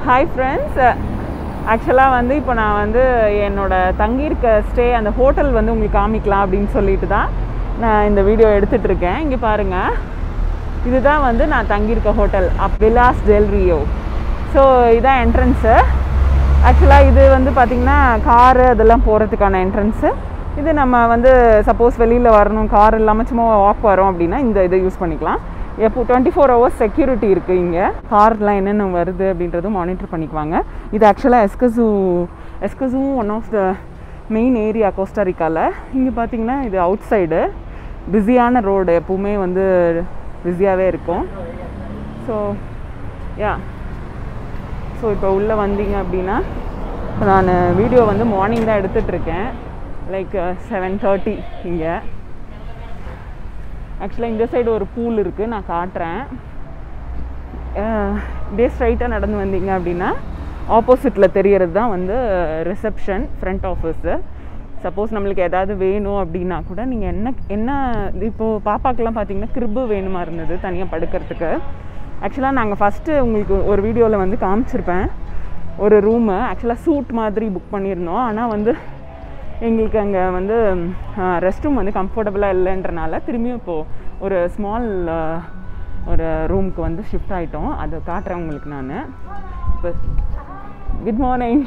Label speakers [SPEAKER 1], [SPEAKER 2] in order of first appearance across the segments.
[SPEAKER 1] Hi friends ஆக்சுவலாக வந்து இப்போ நான் வந்து என்னோட தங்கியிருக்க ஸ்டே அந்த ஹோட்டல் வந்து உங்களுக்கு காமிக்கலாம் அப்படின்னு சொல்லிட்டு தான் நான் இந்த வீடியோ எடுத்துட்டு இருக்கேன் இங்கே பாருங்கள் இதுதான் வந்து நான் தங்கியிருக்க ஹோட்டல் அப் விலாஸ் டெல் ரியோ ஸோ இதான் என்ட்ரன்ஸு ஆக்சுவலாக இது வந்து பார்த்திங்கன்னா காரு அதெல்லாம் போகிறதுக்கான என்ட்ரன்ஸு இது நம்ம வந்து சப்போஸ் வெளியில் வரணும் கார் இல்லாமல் சும்மா வாக் வரோம் அப்படின்னா இந்த இதை யூஸ் பண்ணிக்கலாம் எப்போ டுவெண்ட்டி ஃபோர் ஹவர்ஸ் செக்யூரிட்டி இருக்குது இங்கே கார்லாம் என்னென்ன வருது அப்படின்றதும் மானிட்டர் பண்ணிக்குவாங்க இது ஆக்சுவலாக எஸ்கசூ எஸ்கசூவும் one of the main area கோஸ்டாரிக்காவில் இங்கே பார்த்தீங்கன்னா இது அவுட் சைடு பிஸியான ரோடு எப்பவுமே வந்து பிஸியாகவே இருக்கும் ஸோ யா ஸோ இப்போ உள்ளே வந்தீங்க அப்படின்னா நான் வீடியோ வந்து மார்னிங் தான் எடுத்துகிட்ருக்கேன் லைக் செவன் தேர்ட்டி இங்கே ஆக்சுவலாக இந்த சைடு ஒரு பூல் இருக்குது நான் காட்டுறேன் இப்படியே ஸ்ட்ரைட்டாக நடந்து வந்தீங்க அப்படின்னா ஆப்போசிட்டில் தெரியறது தான் வந்து ரிசப்ஷன் ஃப்ரண்ட் ஆஃபீஸு சப்போஸ் நம்மளுக்கு ஏதாவது வேணும் அப்படின்னா கூட நீங்கள் என்ன என்ன இப்போது பாப்பாக்கெல்லாம் பார்த்தீங்கன்னா கிரிப்பு வேணுமா இருந்தது தனியாக படுக்கிறதுக்கு ஆக்சுவலாக நாங்கள் ஃபஸ்ட்டு உங்களுக்கு ஒரு வீடியோவில் வந்து காமிச்சிருப்பேன் ஒரு ரூமு ஆக்சுவலாக சூட் மாதிரி புக் பண்ணியிருந்தோம் ஆனால் வந்து எங்களுக்கு அங்கே வந்து ரெஸ்ட் ரூம் வந்து கம்ஃபர்டபுளாக இல்லைன்றனால திரும்பியும் இப்போது ஒரு ஸ்மால் ஒரு ரூமுக்கு வந்து ஷிஃப்ட் ஆகிட்டோம் அதை காட்டுறேன் உங்களுக்கு நான் இப்போ குட் மார்னிங்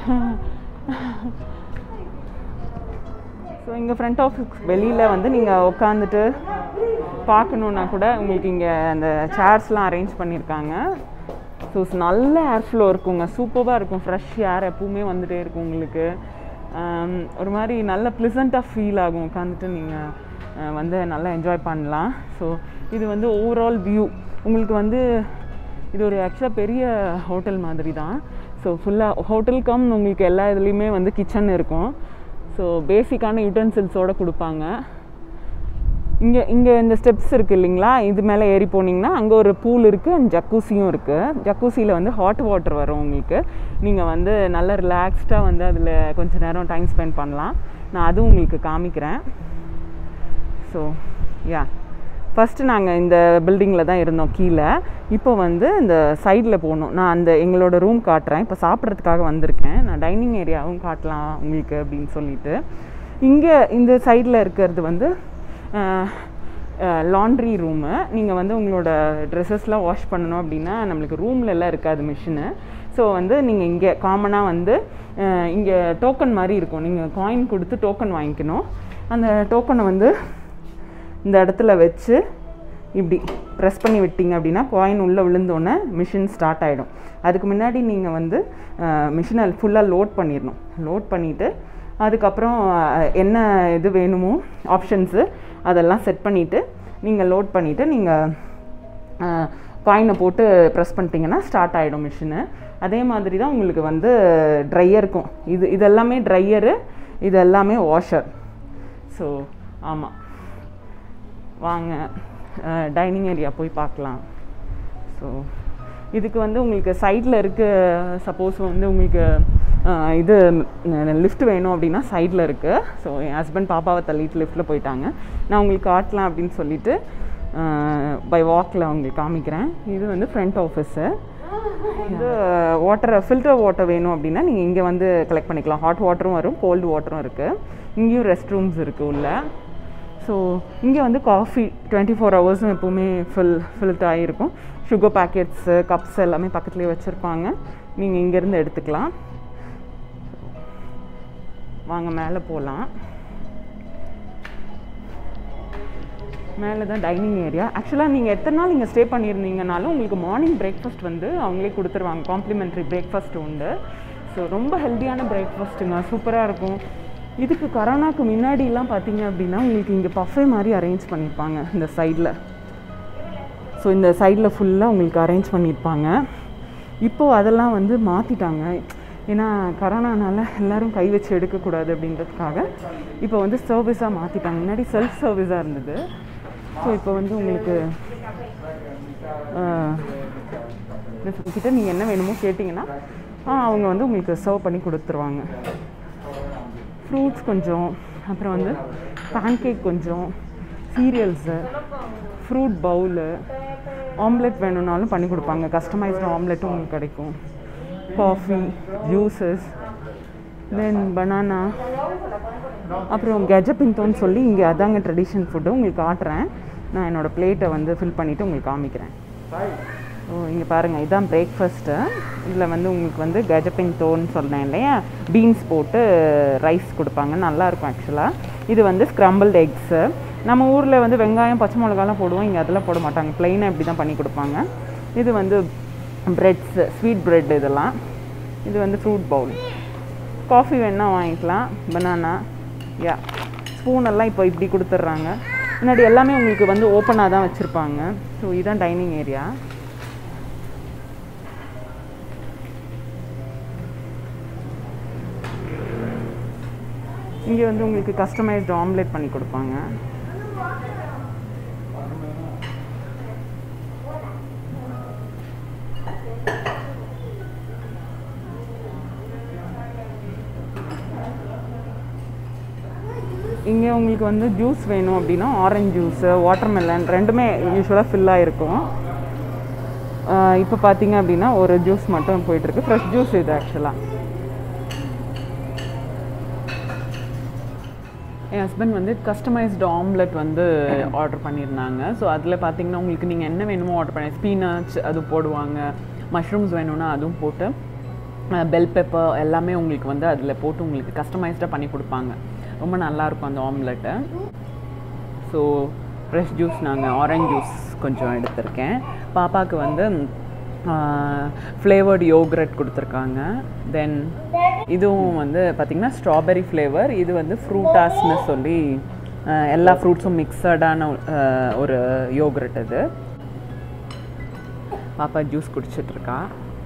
[SPEAKER 1] ஸோ இங்கே ஃப்ரண்ட் ஆஃபீஸ் வெளியில் வந்து நீங்கள் உட்காந்துட்டு பார்க்கணுன்னா கூட உங்களுக்கு இங்கே அந்த சேர்ஸ்லாம் அரேஞ்ச் பண்ணியிருக்காங்க ஸோ நல்ல ஏர் ஃப்ளோ இருக்குங்க சூப்பராக இருக்கும் ஃப்ரெஷ் ஏர் எப்பவுமே வந்துகிட்டே இருக்கும் உங்களுக்கு ஒரு மாதிரி நல்ல ப்ளசண்ட்டாக ஃபீல் ஆகும் உட்காந்துட்டு நீங்கள் வந்து நல்லா என்ஜாய் பண்ணலாம் ஸோ இது வந்து ஓவரால் வியூ உங்களுக்கு வந்து இது ஒரு ஆக்சுவலாக பெரிய ஹோட்டல் மாதிரி தான் ஸோ ஃபுல்லாக ஹோட்டல் கம் உங்களுக்கு எல்லா இதுலேயுமே வந்து கிச்சன் இருக்கும் ஸோ பேசிக்கான யூட்டன்சில்ஸோடு கொடுப்பாங்க இங்கே இங்கே இந்த ஸ்டெப்ஸ் இருக்குது இல்லைங்களா இது மேலே ஏறி போனீங்கன்னா அங்கே ஒரு பூல் இருக்குது அண்ட் ஜக்கூசியும் இருக்குது ஜக்கூசியில் வந்து ஹாட் வாட்டர் வரும் உங்களுக்கு நீங்கள் வந்து நல்ல ரிலாக்ஸ்டாக வந்து அதில் கொஞ்சம் நேரம் டைம் ஸ்பெண்ட் பண்ணலாம் நான் அதுவும் உங்களுக்கு காமிக்கிறேன் ஸோ யா ஃபஸ்ட்டு நாங்கள் இந்த பில்டிங்கில் தான் இருந்தோம் கீழே இப்போ வந்து இந்த சைடில் போகணும் நான் அந்த எங்களோட ரூம் காட்டுறேன் இப்போ சாப்பிட்றதுக்காக வந்திருக்கேன் நான் டைனிங் ஏரியாவும் காட்டலாம் உங்களுக்கு அப்படின்னு சொல்லிட்டு இங்கே இந்த சைடில் இருக்கிறது வந்து லாண்ட்ரி ரூமு நீங்கள் வந்து உங்களோட ட்ரெஸ்ஸஸ்லாம் வாஷ் பண்ணணும் அப்படின்னா நம்மளுக்கு ரூமில் எல்லாம் இருக்காது மிஷினு ஸோ வந்து நீங்கள் இங்கே காமனாக வந்து இங்கே டோக்கன் மாதிரி இருக்கும் நீங்கள் காயின் கொடுத்து டோக்கன் வாங்கிக்கணும் அந்த டோக்கனை வந்து இந்த இடத்துல வச்சு இப்படி ப்ரெஸ் பண்ணி விட்டீங்க அப்படின்னா காயின் உள்ளே விழுந்தோடனே மிஷின் ஸ்டார்ட் ஆகிடும் அதுக்கு முன்னாடி நீங்கள் வந்து மிஷினை ஃபுல்லாக லோட் பண்ணிடணும் லோட் பண்ணிவிட்டு அதுக்கப்புறம் என்ன இது வேணுமோ ஆப்ஷன்ஸு அதெல்லாம் செட் பண்ணிவிட்டு நீங்கள் லோட் பண்ணிவிட்டு நீங்கள் காயினை போட்டு ப்ரெஸ் பண்ணிட்டீங்கன்னா ஸ்டார்ட் ஆகிடும் மிஷினு அதே மாதிரி தான் உங்களுக்கு வந்து ட்ரையருக்கும் இது இதெல்லாமே ட்ரையரு இது எல்லாமே வாஷர் ஸோ ஆமாம் வாங்க டைனிங் ஏரியா போய் பார்க்கலாம் ஸோ இதுக்கு வந்து உங்களுக்கு சைடில் இருக்க சப்போஸ் வந்து உங்களுக்கு இது லிஃப்ட் வேணும் அப்படின்னா சைடில் இருக்குது ஸோ என் ஹஸ்பண்ட் பாப்பாவை தள்ளிட்டு லிஃப்ட்டில் போயிட்டாங்க நான் உங்களுக்கு காட்டலாம் அப்படின்னு சொல்லிட்டு பை வாக்கில் உங்களுக்கு காமிக்கிறேன் இது வந்து ஃப்ரண்ட் ஆஃபீஸு இது வாட்டரை ஃபில்டர் வாட்டர் வேணும் அப்படின்னா நீங்கள் இங்கே வந்து கலெக்ட் பண்ணிக்கலாம் ஹாட் வாட்டரும் வரும் கோல்டு வாட்டரும் இருக்குது இங்கேயும் ரெஸ்ட் ரூம்ஸ் இருக்குது உள்ள ஸோ இங்கே வந்து காஃபி டுவெண்ட்டி ஃபோர் ஹவர்ஸும் எப்போவுமே ஃபில் ஃபில்ட் ஆகிருக்கும் சுகர் பேக்கெட்ஸு கப்ஸ் எல்லாமே பக்கத்துலேயே வச்சுருப்பாங்க நீங்கள் இங்கேருந்து எடுத்துக்கலாம் வாங்க மேலே போகலாம் மேலே தான் டைனிங் ஏரியா ஆக்சுவலாக நீங்கள் எத்தனை நாள் நீங்கள் ஸ்டே பண்ணியிருந்தீங்கனாலும் உங்களுக்கு மார்னிங் பிரேக்ஃபாஸ்ட் வந்து அவங்களே கொடுத்துருவாங்க காம்ப்ளிமெண்ட்ரி பிரேக்ஃபாஸ்ட் உண்டு ஸோ ரொம்ப ஹெல்த்தியான பிரேக்ஃபாஸ்ட்டுங்க சூப்பராக இருக்கும் இதுக்கு கரோனாக்கு முன்னாடிலாம் பார்த்தீங்க அப்படின்னா உங்களுக்கு இங்கே பஃபே மாதிரி அரேஞ்ச் பண்ணியிருப்பாங்க இந்த சைடில் ஸோ இந்த சைடில் ஃபுல்லாக உங்களுக்கு அரேஞ்ச் பண்ணியிருப்பாங்க இப்போது அதெல்லாம் வந்து மாற்றிட்டாங்க ஏன்னா கரோனானால எல்லோரும் கை வச்சு எடுக்கக்கூடாது அப்படின்றதுக்காக இப்போ வந்து சர்வீஸாக மாற்றிட்டாங்க முன்னாடி செல்ஃப் சர்வீஸாக இருந்தது ஸோ இப்போ வந்து உங்களுக்கு கிட்ட நீங்கள் என்ன வேணுமோ கேட்டிங்கன்னா அவங்க வந்து உங்களுக்கு சர்வ் பண்ணி கொடுத்துருவாங்க ஃப்ரூட்ஸ் கொஞ்சம் அப்புறம் வந்து பேன்கேக் கொஞ்சம் சீரியல்ஸு ஃப்ரூட் பவுலு ஆம்லெட் வேணும்னாலும் பண்ணி கொடுப்பாங்க கஸ்டமைஸ்டு ஆம்லெட்டும் உங்களுக்கு கிடைக்கும் காஃபி ஜூஸஸ் தென் பனானா அப்புறம் கஜபிந்தோன்னு சொல்லி இங்கே அதாங்க ட்ரெடிஷன் ஃபுட்டு உங்களுக்கு காட்டுறேன் நான் என்னோடய பிளேட்டை வந்து ஃபில் பண்ணிவிட்டு உங்களுக்கு காமிக்கிறேன் ஓ இங்கே பாருங்கள் இதுதான் பிரேக்ஃபாஸ்ட்டு இதில் வந்து உங்களுக்கு வந்து கஜபிந்தோன்னு சொன்னேன் இல்லையா பீன்ஸ் போட்டு ரைஸ் கொடுப்பாங்க நல்லாயிருக்கும் ஆக்சுவலாக இது வந்து ஸ்க்ரம்பிள்டு எக்ஸு நம்ம ஊரில் வந்து வெங்காயம் பச்சை மிளகாலாம் போடுவோம் இங்கே அதெல்லாம் போட மாட்டாங்க ப்ளைனாக இப்படி தான் பண்ணி கொடுப்பாங்க இது வந்து ப்ரெட்ஸு ஸ்வீட் ப்ரெட் இதெல்லாம் இது வந்து ஃப்ரூட் பவுல் காஃபி வேணால் வாங்கிக்கலாம் பனானா யா ஸ்பூன் எல்லாம் இப்போ இப்படி கொடுத்துட்றாங்க முன்னாடி எல்லாமே உங்களுக்கு வந்து ஓப்பனாக தான் வச்சுருப்பாங்க ஸோ இதுதான் டைனிங் ஏரியா இங்கே வந்து உங்களுக்கு கஸ்டமைஸ்டு ஆம்லேட் பண்ணி கொடுப்பாங்க இங்கே உங்களுக்கு வந்து ஜூஸ் வேணும் அப்படின்னா ஆரஞ்சு ஜூஸு வாட்டர்மெலன் ரெண்டுமே யூஸ்வலாக ஃபில்லாக இருக்கும் இப்போ பார்த்தீங்க அப்படின்னா ஒரு ஜூஸ் மட்டும் போயிட்டுருக்கு ஃப்ரெஷ் ஜூஸ் இது ஆக்சுவலாக என் ஹஸ்பண்ட் வந்து கஸ்டமைஸ்டு ஆம்லெட் வந்து ஆர்டர் பண்ணியிருந்தாங்க ஸோ அதில் பார்த்தீங்கன்னா உங்களுக்கு நீங்கள் என்ன வேணுமோ ஆர்டர் பண்ணி ஸ்பீனச் அது போடுவாங்க மஷ்ரூம்ஸ் வேணும்னா அதுவும் போட்டு பெல் பெப்பர் எல்லாமே உங்களுக்கு வந்து அதில் போட்டு உங்களுக்கு கஸ்டமைஸ்டாக பண்ணி கொடுப்பாங்க ரொம்ப நல்லாயிருக்கும் அந்த ஆம்லெட்டு ஸோ ஃப்ரெஷ் ஜூஸ் நாங்கள் ஆரஞ்ச் ஜூஸ் கொஞ்சம் எடுத்திருக்கேன் பாப்பாவுக்கு வந்து ஃப்ளேவர்டு யோக்ரட் கொடுத்துருக்காங்க தென் இதுவும் வந்து பார்த்திங்கன்னா ஸ்ட்ராபெரி ஃப்ளேவர் இது வந்து ஃப்ரூட்டாஸ்னு சொல்லி அஹ், எல்லா ஃப்ரூட்ஸும் மிக்சடான ஒரு யோக்ரட் இது பாப்பா ஜூஸ் குடிச்சிட்ருக்கா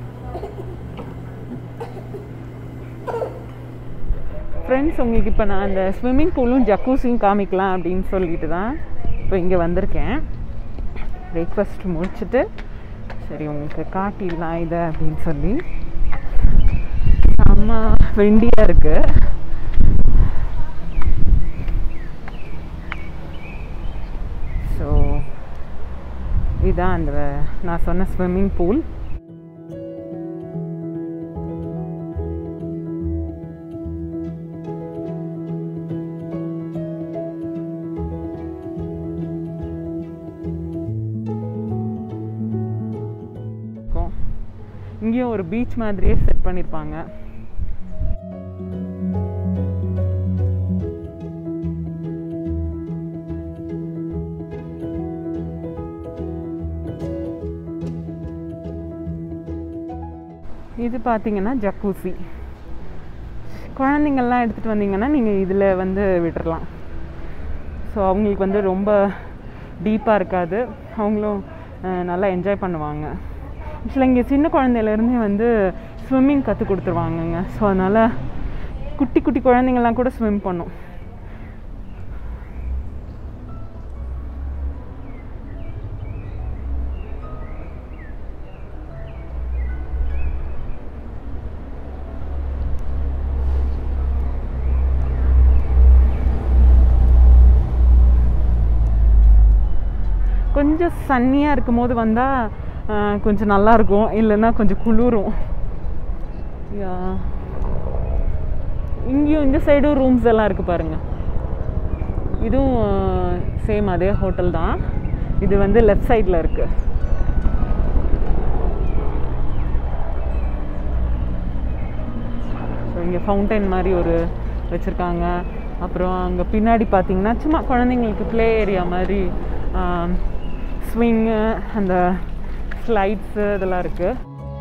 [SPEAKER 1] ஃப்ரெண்ட்ஸ் உங்களுக்கு இப்போ நான் அந்த ஸ்விம்மிங் பூலும் ஜக்கூஸியும் காமிக்கலாம் அப்படின்னு சொல்லிட்டு தான் இப்போ இங்கே வந்திருக்கேன் பிரேக்ஃபாஸ்ட் முடிச்சுட்டு சரி உங்களுக்கு காட்டிடலாம் இதை அப்படின்னு சொல்லி செம்ம வெண்டியாக இருக்கு ஸோ இதான் அந்த நான் சொன்ன ஸ்விம்மிங் பூல் இருக்கும் இங்கேயும் ஒரு பீச் மாதிரியே செட் பண்ணியிருப்பாங்க இது பார்த்தீங்கன்னா ஜக்கூசி குழந்தைங்கள்லாம் எடுத்துகிட்டு வந்தீங்கன்னா நீங்கள் இதில் வந்து விட்டுறலாம் ஸோ அவங்களுக்கு வந்து ரொம்ப டீப்பாக இருக்காது அவங்களும் அஹ், நல்லா என்ஜாய் பண்ணுவாங்க ஆக்சுவலாக இங்கே சின்ன குழந்தையிலேருந்தே வந்து ஸ்விம்மிங் கற்றுக் கொடுத்துருவாங்கங்க ஸோ அதனால் குட்டி குட்டி குழந்தைங்கள்லாம் கூட ஸ்விம் பண்ணும் கொஞ்சம் சன்னியாக இருக்கும் போது வந்தால் கொஞ்சம் நல்லா இருக்கும் இல்லைன்னா கொஞ்சம் குளிரும் யா இங்கேயும் இந்த சைடும் ரூம்ஸ் எல்லாம் இருக்குது பாருங்க இதுவும் சேம் அதே ஹோட்டல் தான் இது வந்து லெஃப்ட் சைடில் இருக்கு ஸோ இங்கே ஃபவுண்டைன் மாதிரி ஒரு வச்சுருக்காங்க அப்புறம் அங்கே பின்னாடி பார்த்தீங்கன்னா சும்மா குழந்தைங்களுக்கு ப்ளே ஏரியா மாதிரி ஸ்விங்கு அந்த ஸ்லைட்ஸு இதெல்லாம் இருக்குது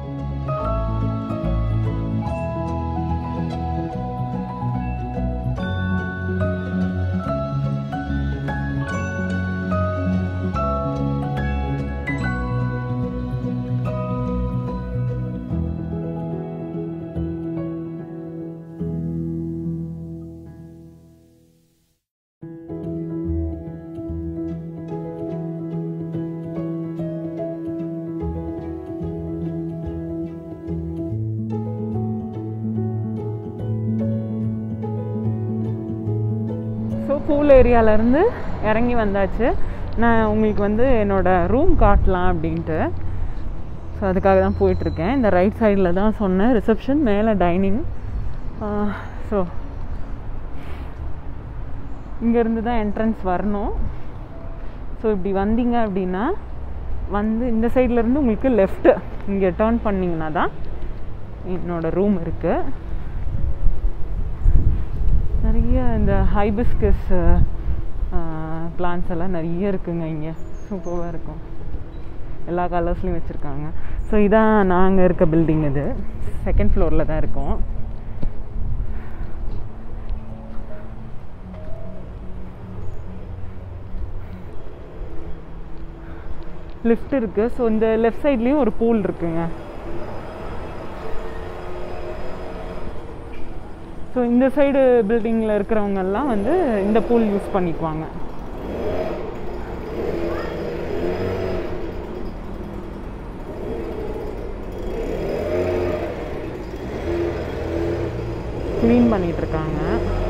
[SPEAKER 1] ஸோ பூல் ஏரியாவிலேருந்து இறங்கி வந்தாச்சு நான் உங்களுக்கு வந்து என்னோடய ரூம் காட்டலாம் அப்படின்ட்டு ஸோ அதுக்காக தான் போயிட்டுருக்கேன் இந்த ரைட் சைடில் தான் சொன்னேன் ரிசப்ஷன் மேலே டைனிங் ஸோ இங்கேருந்து தான் என்ட்ரன்ஸ் வரணும் ஸோ இப்படி வந்தீங்க அப்படின்னா வந்து இந்த சைடுல இருந்து உங்களுக்கு லெஃப்ட்டு இங்கே டேர்ன் பண்ணிங்கன்னா தான் என்னோட ரூம் இருக்குது நிறைய இந்த ஹைபிஸ்கஸ் பிளான்ஸ் எல்லாம் நிறைய இருக்குங்க இங்கே சூப்பராக இருக்கும் எல்லா கலர்ஸ்லையும் வச்சுருக்காங்க ஸோ இதான் நாங்கள் இருக்க பில்டிங் இது செகண்ட் ஃப்ளோரில் தான் இருக்கோம் லிஃப்ட் இருக்குது ஸோ இந்த லெஃப்ட் சைட்லேயும் ஒரு பூல் இருக்குங்க ஸோ இந்த சைடு பில்டிங்கில் இருக்கிறவங்க எல்லாம் வந்து இந்த பூல் யூஸ் பண்ணிக்குவாங்க க்ளீன் பண்ணிட்டு இருக்காங்க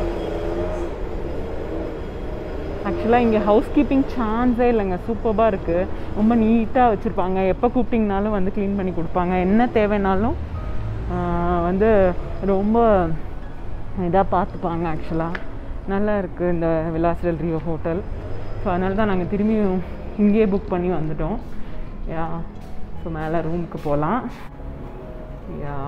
[SPEAKER 1] ஆக்சுவலாக இங்கே ஹவுஸ் கீப்பிங் சான்ஸே இல்லைங்க சூப்பராக இருக்குது ரொம்ப நீட்டாக வச்சுருப்பாங்க எப்போ கூப்பிட்டிங்கனாலும் வந்து க்ளீன் பண்ணி கொடுப்பாங்க என்ன தேவைனாலும் ஆஹ், வந்து ரொம்ப இதாக பார்த்துப்பாங்க ஆக்சுவலாக நல்லா இருக்குது இந்த விலாசல் ரியோ ஹோட்டல் ஸோ அதனால தான் நாங்கள் திரும்பியும் இங்கேயே புக் பண்ணி வந்துட்டோம் யா ஸோ மேலே ரூமுக்கு போகலாம் யா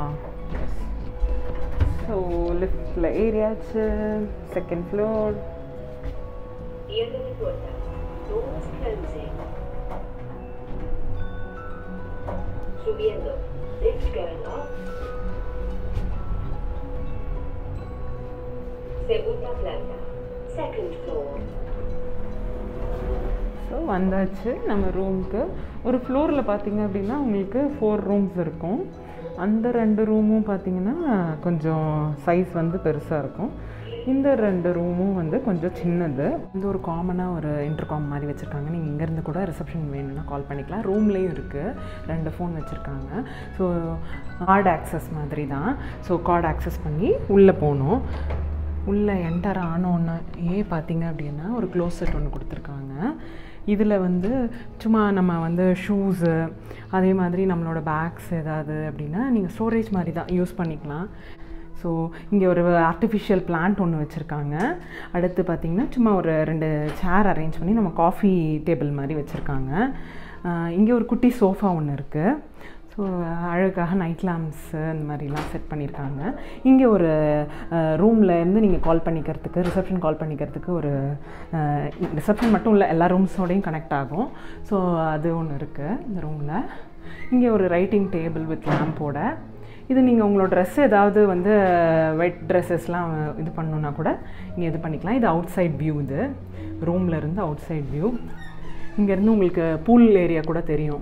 [SPEAKER 1] ஸோ லிஃப்டில் ஏரியாச்சு second floor
[SPEAKER 2] Cierre de puerta. Doors closing. Subiendo. Lift going up. Segunda planta. Second floor.
[SPEAKER 1] So வந்தாச்சு நம்ம ரூமுக்கு ஒரு ஃப்ளோரில் பார்த்தீங்க அப்படின்னா உங்களுக்கு ஃபோர் ரூம்ஸ் இருக்கும் அந்த ரெண்டு ரூமும் பார்த்தீங்கன்னா கொஞ்சம் சைஸ் வந்து பெருசாக இருக்கும் இந்த ரெண்டு ரூமும் வந்து கொஞ்சம் சின்னது இந்த ஒரு காமனாக ஒரு இன்டர்காம் மாதிரி வச்சுருக்காங்க நீங்கள் இங்கேருந்து கூட ரிசப்ஷன் வேணும்னா கால் பண்ணிக்கலாம் ரூம்லேயும் இருக்குது ரெண்டு ஃபோன் வச்சுருக்காங்க ஸோ கார்டு ஆக்சஸ் மாதிரி தான் ஸோ கார்டு ஆக்சஸ் பண்ணி உள்ளே போகணும் உள்ளே என்டர் ஆனோன்னு ஏ பார்த்தீங்க அப்படின்னா ஒரு க்ளோசெட் ஒன்று கொடுத்துருக்காங்க இதில் வந்து சும்மா நம்ம வந்து ஷூஸு அதே மாதிரி நம்மளோட பேக்ஸ் ஏதாவது அப்படின்னா நீங்கள் ஸ்டோரேஜ் மாதிரி தான் யூஸ் பண்ணிக்கலாம் ஸோ இங்கே ஒரு ஆர்டிஃபிஷியல் பிளான்ட் ஒன்று வச்சுருக்காங்க அடுத்து பார்த்திங்கன்னா சும்மா ஒரு ரெண்டு சேர் அரேஞ்ச் பண்ணி நம்ம காஃபி டேபிள் மாதிரி வச்சுருக்காங்க இங்கே ஒரு குட்டி சோஃபா ஒன்று இருக்குது ஸோ அழகாக நைட் லேம்ப்ஸு அந்த மாதிரிலாம் செட் பண்ணியிருக்காங்க இங்கே ஒரு ரூமில் இருந்து நீங்கள் கால் பண்ணிக்கிறதுக்கு ரிசப்ஷன் கால் பண்ணிக்கிறதுக்கு ஒரு ரிசப்ஷன் மட்டும் இல்லை எல்லா ரூம்ஸோடையும் கனெக்ட் ஆகும் ஸோ அது ஒன்று இருக்குது இந்த ரூமில் இங்கே ஒரு ரைட்டிங் டேபிள் வித் லேம்போட இது நீங்கள் உங்களோட ட்ரெஸ் ஏதாவது வந்து வெட் ட்ரெஸ்ஸஸ்லாம் இது பண்ணணுன்னா கூட இங்கே இது பண்ணிக்கலாம் இது அவுட் சைட் வியூ இது ரூமில் இருந்து அவுட் சைட் வியூ இங்கேருந்து உங்களுக்கு பூல் ஏரியா கூட தெரியும்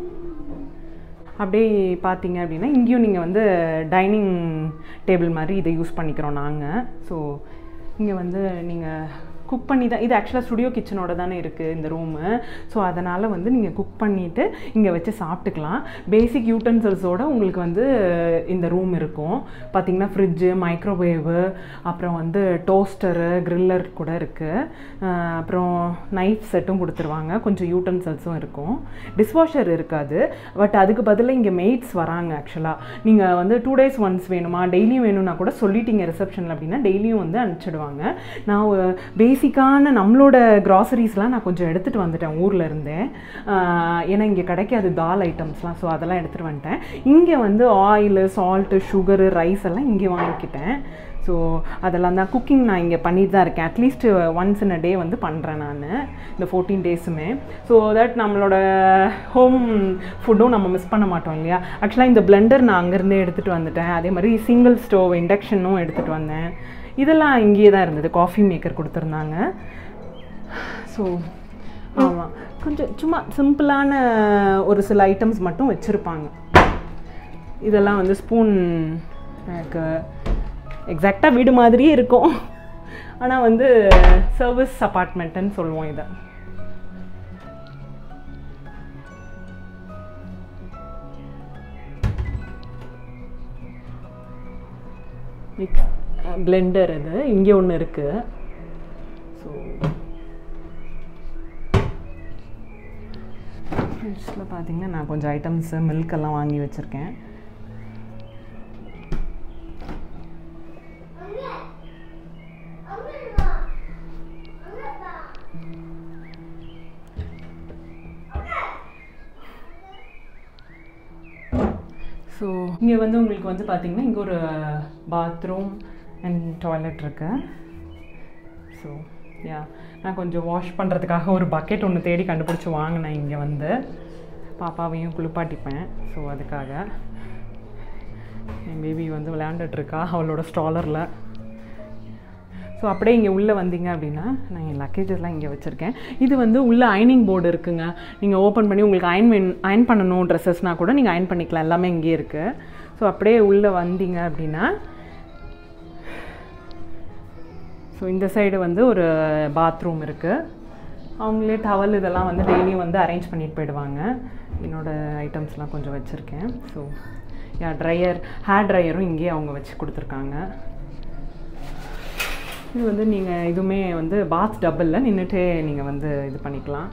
[SPEAKER 1] அப்படியே பார்த்தீங்க அப்படின்னா இங்கேயும் நீங்கள் வந்து டைனிங் டேபிள் மாதிரி இதை யூஸ் பண்ணிக்கிறோம் நாங்கள் ஸோ இங்கே வந்து நீங்கள் குக் பண்ணி தான் இது ஆக்சுவலாக ஸ்டுடியோ கிச்சனோட தானே இருக்குது இந்த ரூமு ஸோ அதனால் வந்து நீங்கள் குக் பண்ணிவிட்டு இங்கே வச்சு சாப்பிட்டுக்கலாம் பேசிக் யூட்டன்சில்ஸோட உங்களுக்கு வந்து இந்த ரூம் இருக்கும் பார்த்தீங்கன்னா ஃப்ரிட்ஜு மைக்ரோவேவு அப்புறம் வந்து டோஸ்டரு கிரில்லர் கூட இருக்குது அப்புறம் நைஃப் செட்டும் கொடுத்துருவாங்க கொஞ்சம் யூட்டன்சில்ஸும் இருக்கும் டிஷ்வாஷர் இருக்காது பட் அதுக்கு பதிலாக இங்கே மெய்ட்ஸ் வராங்க ஆக்சுவலாக நீங்கள் வந்து டூ டேஸ் ஒன்ஸ் வேணுமா டெய்லியும் வேணும்னா கூட சொல்லிட்டீங்க ரிசப்ஷனில் அப்படின்னா டெய்லியும் வந்து அனுப்பிச்சிடுவாங்க நான் பேசிக்கான நம்மளோட க்ராசரிஸ்லாம் நான் கொஞ்சம் எடுத்துகிட்டு வந்துட்டேன் ஊரில் இருந்தேன் ஆஹ் ஏன்னா இங்கே கிடைக்காது தால் ஐட்டம்ஸ்லாம் ஸோ அதெல்லாம் எடுத்துகிட்டு வந்துட்டேன் இங்கே வந்து ஆயிலு சால்ட்டு சுகரு ரைஸ் எல்லாம் இங்கே வாங்கிக்கிட்டேன் ஸோ அதெல்லாம் தான் குக்கிங் நான் இங்கே பண்ணிட்டு தான் இருக்கேன் அட்லீஸ்ட் ஒன்ஸ் இன் அ டே வந்து பண்ணுறேன் நான் இந்த ஃபோர்டீன் டேஸுமே ஸோ தட் நம்மளோட ஹோம் ஃபுட்டும் நம்ம மிஸ் பண்ண மாட்டோம் இல்லையா ஆக்சுவலாக இந்த பிளெண்டர் நான் அங்கேருந்தே எடுத்துகிட்டு வந்துட்டேன் அதே மாதிரி சிங்கிள் ஸ்டோவ் இண்டக்ஷனும் எடுத்துகிட்டு வந்தேன் இதெல்லாம் இங்கேயே தான் இருந்தது காஃபி மேக்கர் கொடுத்துருந்தாங்க ஸோ ஆமாம் கொஞ்சம் சும்மா சிம்பிளான ஒரு சில ஐட்டம்ஸ் மட்டும் வச்சுருப்பாங்க இதெல்லாம் வந்து ஸ்பூன் எனக்கு எக்ஸாக்டாக வீடு மாதிரியே இருக்கும் ஆனால் வந்து சர்வீஸ் அப்பார்ட்மெண்ட்டுன்னு சொல்லுவோம் இதை மிக்ஸ் பிளெண்டர் இது இங்கே ஒன்று இருக்குது ஸோ ஃப்ரிட்ஜில் பார்த்தீங்கன்னா நான் கொஞ்சம் ஐட்டம்ஸு மில்க் எல்லாம் வாங்கி வச்சுருக்கேன் ஸோ இங்கே வந்து உங்களுக்கு வந்து பார்த்தீங்கன்னா இங்கே ஒரு பாத்ரூம் அண்ட் டாய்லெட் இருக்கு ஸோ யா நான் கொஞ்சம் வாஷ் பண்ணுறதுக்காக ஒரு பக்கெட் ஒன்று தேடி கண்டுபிடிச்சி வாங்கினேன் இங்கே வந்து பாப்பாவையும் குளிப்பாட்டிப்பேன் ஸோ அதுக்காக என் பேபி வந்து விளையாண்டுட்டு இருக்கா அவளோட ஸ்டாலரில் ஸோ அப்படியே இங்கே உள்ளே வந்தீங்க அப்படின்னா நான் என் லக்கேஜஸ்லாம் இங்கே வச்சுருக்கேன் இது வந்து உள்ளே அயனிங் போர்டு இருக்குங்க நீங்கள் ஓப்பன் பண்ணி உங்களுக்கு அயன் அயன் பண்ணணும் ட்ரெஸ்ஸஸ்னால் கூட நீங்கள் அயன் பண்ணிக்கலாம் எல்லாமே இங்கேயே இருக்குது ஸோ அப்படியே உள்ளே வந்தீங்க அப்படின்னா ஸோ இந்த சைடு வந்து ஒரு பாத்ரூம் இருக்குது அவங்களே டவல் இதெல்லாம் வந்து டெய்லியும் வந்து அரேஞ்ச் பண்ணிட்டு போயிடுவாங்க என்னோடய ஐட்டம்ஸ்லாம் கொஞ்சம் வச்சுருக்கேன் ஸோ யா ட்ரையர் ஹேர் ட்ரையரும் இங்கேயே அவங்க வச்சு கொடுத்துருக்காங்க இது வந்து நீங்கள் இதுவுமே வந்து பாத் டபுளில் நின்றுட்டே நீங்கள் வந்து இது பண்ணிக்கலாம்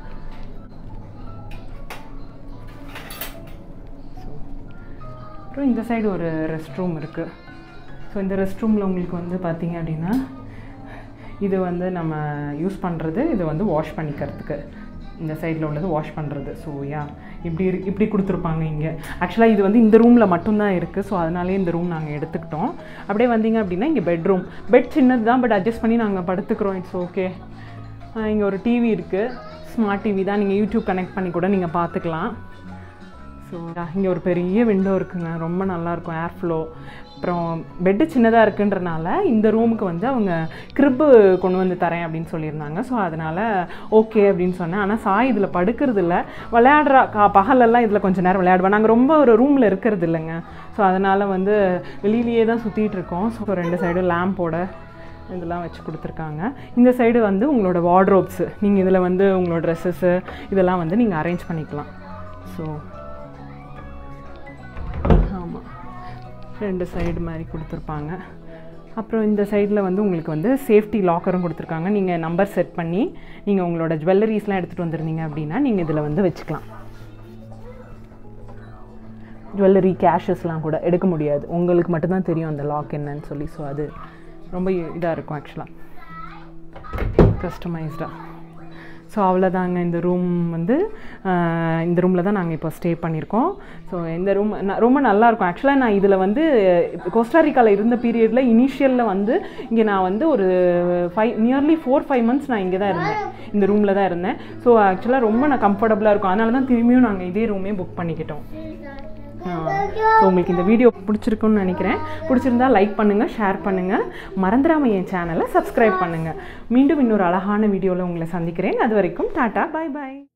[SPEAKER 1] ஸோ அப்புறம் இந்த சைடு ஒரு ரெஸ்ட் ரூம் இருக்குது ஸோ இந்த ரெஸ்ட் ரூமில் உங்களுக்கு வந்து பார்த்தீங்க அப்படின்னா இது வந்து நம்ம யூஸ் பண்ணுறது இது வந்து வாஷ் பண்ணிக்கிறதுக்கு இந்த சைடில் உள்ளது வாஷ் பண்ணுறது ஸோ யா இப்படி இரு இப்படி கொடுத்துருப்பாங்க இங்கே ஆக்சுவலாக இது வந்து இந்த ரூமில் மட்டும்தான் இருக்குது ஸோ அதனாலே இந்த ரூம் நாங்கள் எடுத்துக்கிட்டோம் அப்படியே வந்தீங்க அப்படின்னா இங்கே பெட்ரூம் பெட் சின்னது தான் பட் அட்ஜஸ்ட் பண்ணி நாங்கள் படுத்துக்கிறோம் இட்ஸ் ஓகே இங்கே ஒரு டிவி இருக்குது ஸ்மார்ட் டிவி தான் நீங்கள் யூடியூப் கனெக்ட் பண்ணி கூட நீங்கள் பார்த்துக்கலாம் ஸோ இங்கே ஒரு பெரிய விண்டோ இருக்குங்க ரொம்ப நல்லாயிருக்கும் ஏர் ஃப்ளோ அப்புறம் பெட்டு சின்னதாக இருக்குன்றனால இந்த ரூமுக்கு வந்து அவங்க கிரிப்பு கொண்டு வந்து தரேன் அப்படின்னு சொல்லியிருந்தாங்க ஸோ அதனால் ஓகே அப்படின்னு சொன்னேன் ஆனால் சாய் இதில் படுக்கிறது இல்லை விளையாடுறா கா பகலெல்லாம் இதில் கொஞ்சம் நேரம் விளையாடுவேன் நாங்கள் ரொம்ப ஒரு ரூமில் இருக்கிறது இல்லைங்க ஸோ அதனால் வந்து வெளியிலேயே தான் சுற்றிட்டு இருக்கோம் ஸோ ரெண்டு சைடும் லேம்போட இதெல்லாம் வச்சு கொடுத்துருக்காங்க இந்த சைடு வந்து உங்களோட வார்ட்ரோப்ஸு நீங்கள் இதில் வந்து உங்களோட ட்ரெஸ்ஸஸ்ஸு இதெல்லாம் வந்து நீங்கள் அரேஞ்ச் பண்ணிக்கலாம் ஸோ ஆமாம் ரெண்டு சைடு மாதிரி கொடுத்துருப்பாங்க அப்புறம் இந்த சைடில் வந்து உங்களுக்கு வந்து சேஃப்டி லாக்கரும் கொடுத்துருக்காங்க நீங்கள் நம்பர் செட் பண்ணி நீங்கள் உங்களோட ஜுவல்லரிஸ்லாம் எடுத்துகிட்டு வந்திருந்தீங்க அப்படின்னா நீங்கள் இதில் வந்து வச்சுக்கலாம் ஜுவல்லரி கேஷஸ்லாம் கூட எடுக்க முடியாது உங்களுக்கு மட்டும்தான் தெரியும் அந்த லாக் என்னன்னு சொல்லி ஸோ அது ரொம்ப இதாக இருக்கும் ஆக்சுவலாக கஸ்டமைஸ்டாக ஸோ அவ்வளோதாங்க இந்த ரூம் வந்து ஆஹ், இந்த ரூமில் தான் நாங்கள் இப்போ ஸ்டே பண்ணியிருக்கோம் ஸோ இந்த ரூம் ரொம்ப நல்லாயிருக்கும் ஆக்சுவலாக நான் இதில் வந்து கோஸ்டாரிக்காவில் இருந்த பீரியடில் இனிஷியலில் வந்து இங்கே நான் வந்து ஒரு five nearly four five months நான் இங்கே தான் இருந்தேன் இந்த ரூமில் தான் இருந்தேன் ஸோ ஆக்சுவலாக ரொம்ப நான் கம்ஃபர்டபுளாக இருக்கும் அதனால தான் திரும்பியும் நாங்கள் இதே ரூமே புக் பண்ணிக்கிட்டோம் ஸோ உங்களுக்கு இந்த வீடியோ பிடிச்சிருக்குன்னு நினைக்கிறேன் பிடிச்சிருந்தா லைக் பண்ணுங்கள் ஷேர் பண்ணுங்கள் மறந்துடாம என் சேனலை சப்ஸ்கிரைப் பண்ணுங்கள் மீண்டும் இன்னொரு அழகான வீடியோவில் உங்களை சந்திக்கிறேன் அது வரைக்கும் டாட்டா பை பை